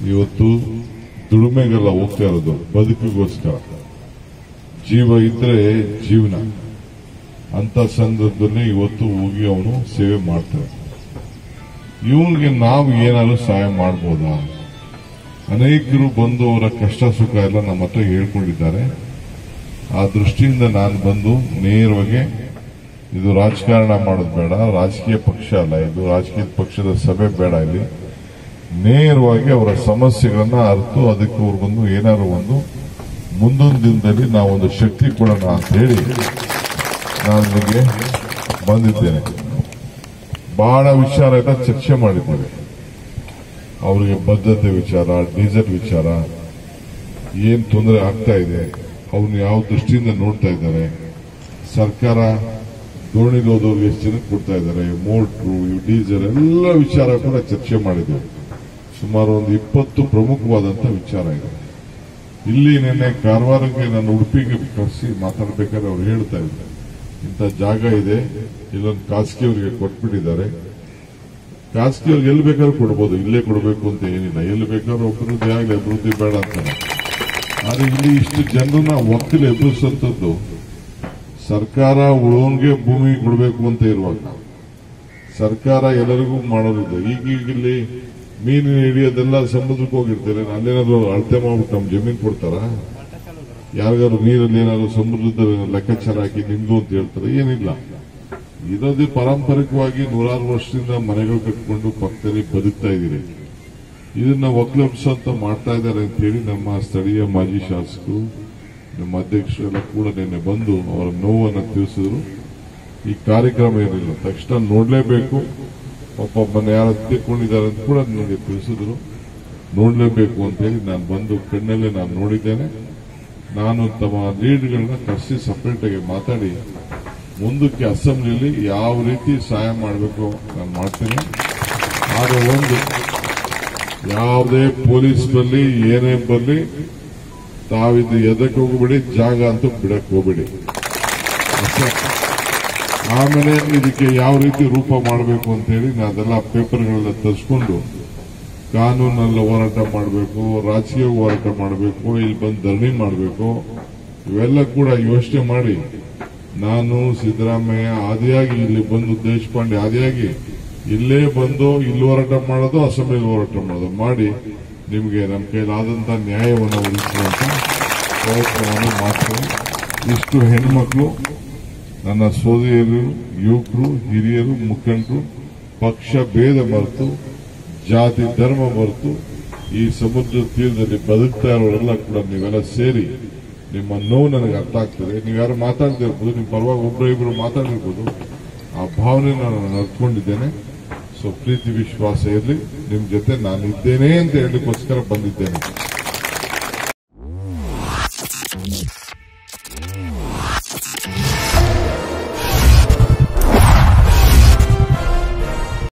ಇವತ್ತು ದುಡಿಮೆಗೆಲ್ಲ ಹೋಗ್ತಾ ಇರೋದು ಬದುಕಿಗೋಸ್ಕರ ಜೀವ ಇದ್ರೆ ಜೀವನ ಅಂತ ಸಂದರ್ಭದಲ್ಲಿ ಇವತ್ತು ಹೋಗಿ ಅವನು ಸೇವೆ ಮಾಡ್ತಾರೆ ಇವನಿಗೆ ನಾವು ಏನಾದ್ರು ಸಹಾಯ ಮಾಡ್ಬೋದಾ ಅನೇಕರು ಬಂದು ಅವರ ಕಷ್ಟ ಸುಖ ಎಲ್ಲ ನಮ್ಮ ಹತ್ರ ಹೇಳ್ಕೊಂಡಿದ್ದಾರೆ ಆ ದೃಷ್ಟಿಯಿಂದ ನಾನು ಬಂದು ನೇರವಾಗಿ ಇದು ರಾಜಕಾರಣ ಮಾಡೋದು ಬೇಡ ರಾಜಕೀಯ ಪಕ್ಷ ಅಲ್ಲ ಇದು ರಾಜಕೀಯ ಪಕ್ಷದ ಸಭೆ ಬೇಡ ಇಲ್ಲಿ ನೇರವಾಗಿ ಅವರ ಸಮಸ್ಯೆಗಳನ್ನ ಅರ್ತು ಅದಕ್ಕೆ ಅವ್ರು ಬಂದು ಏನಾದ್ರು ಒಂದು ಮುಂದೊಂದು ದಿನದಲ್ಲಿ ನಾವೊಂದು ಶಕ್ತಿ ಕೊಡೋಣ ಅಂತ ಹೇಳಿ ನಾನು ಇಲ್ಲಿಗೆ ಬಂದಿದ್ದೇನೆ ಬಹಳ ವಿಚಾರ ಎಲ್ಲ ಚರ್ಚೆ ಮಾಡಿದ್ದೇವೆ ಅವರಿಗೆ ಬದ್ಧತೆ ವಿಚಾರ ಡೀಸೆಲ್ ವಿಚಾರ ಏನ್ ತೊಂದರೆ ಆಗ್ತಾ ಇದೆ ಅವ್ರನ್ನ ಯಾವ ದೃಷ್ಟಿಯಿಂದ ನೋಡ್ತಾ ಇದ್ದಾರೆ ಸರ್ಕಾರ ದೋಣಿಗೆ ಹೋದವ್ರಿಗೆ ಎಷ್ಟು ಜನಕ್ಕೆ ಕೊಡ್ತಾ ಇದ್ದಾರೆ ಮೋಟ್ರು ಡೀಸೆಲ್ ಎಲ್ಲ ವಿಚಾರ ಕೂಡ ಚರ್ಚೆ ಮಾಡಿದ್ದೇವೆ ಸುಮಾರು ಒಂದು ಇಪ್ಪತ್ತು ಪ್ರಮುಖವಾದಂತ ವಿಚಾರ ಇದೆ ಇಲ್ಲಿ ನಿನ್ನೆ ಕಾರವಾರಕ್ಕೆ ನಾನು ಉಡುಪಿಗೆ ಕರೆಸಿ ಮಾತಾಡಬೇಕಾದ್ರೆ ಅವ್ರು ಹೇಳ್ತಾ ಇದ್ದಾರೆ ಇಂಥ ಜಾಗ ಇದೆ ಇಲ್ಲೊಂದು ಖಾಸಗಿಯವರಿಗೆ ಕೊಟ್ಬಿಟ್ಟಿದ್ದಾರೆ ಖಾಸಗಿಯವ್ರಿಗೆ ಎಲ್ಲಿ ಬೇಕಾದ್ರೂ ಕೊಡ್ಬೋದು ಇಲ್ಲೇ ಕೊಡಬೇಕು ಅಂತ ಏನಿಲ್ಲ ಎಲ್ಲಿ ಬೇಕಾದ್ರೂ ಒಬ್ಬರದ್ದು ಆಗಲಿ ಅಭಿವೃದ್ಧಿ ಬೇಡ ಅಂತಾರೆ ಆದ್ರೆ ಇಲ್ಲಿ ಇಷ್ಟು ಜನರನ್ನ ಒಕ್ಕಲು ಎದುರಿಸುವಂಥದ್ದು ಸರ್ಕಾರ ಉಳೋನ್ಗೆ ಭೂಮಿ ಕೊಡಬೇಕು ಅಂತ ಇರುವಾಗ ಸರ್ಕಾರ ಎಲ್ಲರಿಗೂ ಮಾಡೋದಿದೆ ಈಗೀಗ ಇಲ್ಲಿ ಮೀನು ಹಿಡಿಯೋದೆಲ್ಲ ಸಮುದ್ರಕ್ಕೆ ಹೋಗಿರ್ತಾರೆ ಅಲ್ಲೇನಾದ್ರು ಅಳತೆ ಮಾಡ್ಬಿಟ್ಟು ನಮ್ ಜಮೀನ್ ಕೊಡ್ತಾರ ಯಾರಿಗಾದ್ರು ನೀರಲ್ಲಿ ಏನಾದ್ರು ಸಮುದ್ರದ ಲೆಕ್ಕಾಚಾರ ಹಾಕಿ ನಿಮ್ದು ಅಂತ ಹೇಳ್ತಾರೆ ಏನಿಲ್ಲ ಇರೋದೇ ಪಾರಂಪರಿಕವಾಗಿ ನೂರಾರು ವರ್ಷದಿಂದ ಮನೆಗಳು ಕಟ್ಕೊಂಡು ಪಕ್ಕದಲ್ಲಿ ಬದುಕ್ತಾ ಇದ್ದೀರಿ ಇದನ್ನ ಒಕ್ಲಂಶ ಅಂತ ಮಾಡ್ತಾ ಇದ್ದಾರೆ ಅಂತ ಹೇಳಿ ನಮ್ಮ ಸ್ಥಳೀಯ ಮಾಜಿ ಶಾಸಕರು ನಮ್ಮ ಅಧ್ಯಕ್ಷರೆಲ್ಲ ಕೂಡ ನಿನ್ನೆ ಬಂದು ಅವರ ನೋವನ್ನು ತಿಳಿಸಿದ್ರು ಈ ಕಾರ್ಯಕ್ರಮ ಏನಿಲ್ಲ ತಕ್ಷಣ ನೋಡ್ಲೇಬೇಕು ಪಾಪ ಮೊನ್ನೆ ಯಾರು ತಿಳ್ಕೊಂಡಿದ್ದಾರೆ ಅಂತ ಕೂಡ ನನಗೆ ತಿಳಿಸಿದ್ರು ನೋಡ್ಲೇಬೇಕು ಅಂತ ಹೇಳಿ ನಾನು ಬಂದು ಕಣ್ಣಲ್ಲೇ ನಾನು ನೋಡಿದ್ದೇನೆ ನಾನು ತಮ್ಮ ಲೀಡ್ಗಳನ್ನ ಕರೆಸಿ ಸಪರೇಟ್ ಆಗಿ ಮಾತಾಡಿ ಮುಂದಕ್ಕೆ ಅಸೆಂಬ್ಲಿಯಲ್ಲಿ ಯಾವ ರೀತಿ ಸಹಾಯ ಮಾಡಬೇಕು ನಾನು ಮಾಡ್ತೀನಿ ಆದ್ರೆ ಒಂದು ಯಾವುದೇ ಪೊಲೀಸ್ ಬರಲಿ ಏನೇ ಬರಲಿ ತಾವಿದು ಎದಕ್ಕೆ ಹೋಗಬೇಡಿ ಜಾಗ ಅಂತೂ ಬಿಡಕ್ ಹೋಗ್ಬೇಡಿ ಅಷ್ಟೇ. ಆಮೇಲೆ ಇದಕ್ಕೆ ಯಾವ ರೀತಿ ರೂಪ ಮಾಡಬೇಕು ಅಂತ ಹೇಳಿ ನಾವೆಲ್ಲ ಪೇಪರ್ಗಳೆಲ್ಲ ತರಿಸ್ಕೊಂಡು ಕಾನೂನೆಲ್ಲ ಹೋರಾಟ ಮಾಡಬೇಕು ರಾಜಕೀಯ ಹೋರಾಟ ಮಾಡಬೇಕು ಇಲ್ಲಿ ಬಂದು ಧರಣಿ ಮಾಡಬೇಕು ಇವೆಲ್ಲ ಕೂಡ ಯೋಚನೆ ಮಾಡಿ ನಾನು ಸಿದ್ದರಾಮಯ್ಯ ಆದಿಯಾಗಿ ಇಲ್ಲಿ ಬಂದು ದೇಶಪಾಂಡೆ ಆದಿಯಾಗಿ ಇಲ್ಲೇ ಬಂದು ಇಲ್ಲಿ ಹೋರಾಟ ಮಾಡೋದು ಅಸೆಂಬ್ಲಿಲಿ ಹೋರಾಟ ಮಾಡೋದು ಮಾಡಿ ನಿಮಗೆ ನಮ್ಮ ಕೈಲಾದಂತ ನ್ಯಾಯವನ್ನು ಒದಗಿಸುವಂತ ಪ್ರಯತ್ನವನ್ನು ಮಾಡ್ತೀನಿ ಇಷ್ಟು ಹೆಣ್ಮಕ್ಳು ನನ್ನ ಸೋದರಿಯರು ಯುವಕರು ಹಿರಿಯರು ಮುಖಂಡರು ಪಕ್ಷ ಭೇದ ಮರೆತು ಜಾತಿ ಧರ್ಮ ಮರೆತು ಈ ಸಮುದ್ರ ತೀರದಲ್ಲಿ ಬದುಕ್ತಾ ಇರೋರೆಲ್ಲ ಕೂಡ ನೀವೆಲ್ಲ ಸೇರಿ ನಿಮ್ಮ ನೋವು ನನಗೆ ಅರ್ಥ ಆಗ್ತದೆ ನೀವು ಯಾರು ಮಾತಾಡ್ತಿರ್ಬೋದು ನಿಮ್ಮ ಪರವಾಗಿ ಒಬ್ಬರು ಇಬ್ಬರು ಮಾತಾಡಿರ್ಬೋದು ಆ ಭಾವನೆ ನಾನು ನಡ್ಕೊಂಡಿದ್ದೇನೆ ಸೊ ಪ್ರೀತಿ ವಿಶ್ವಾಸ ಇರಲಿ ನಿಮ್ ಜೊತೆ ನಾನು ಇದ್ದೇನೆ ಅಂತ ಹೇಳಲಿಕ್ಕೋಸ್ಕರ ಬಂದಿದ್ದೇನೆ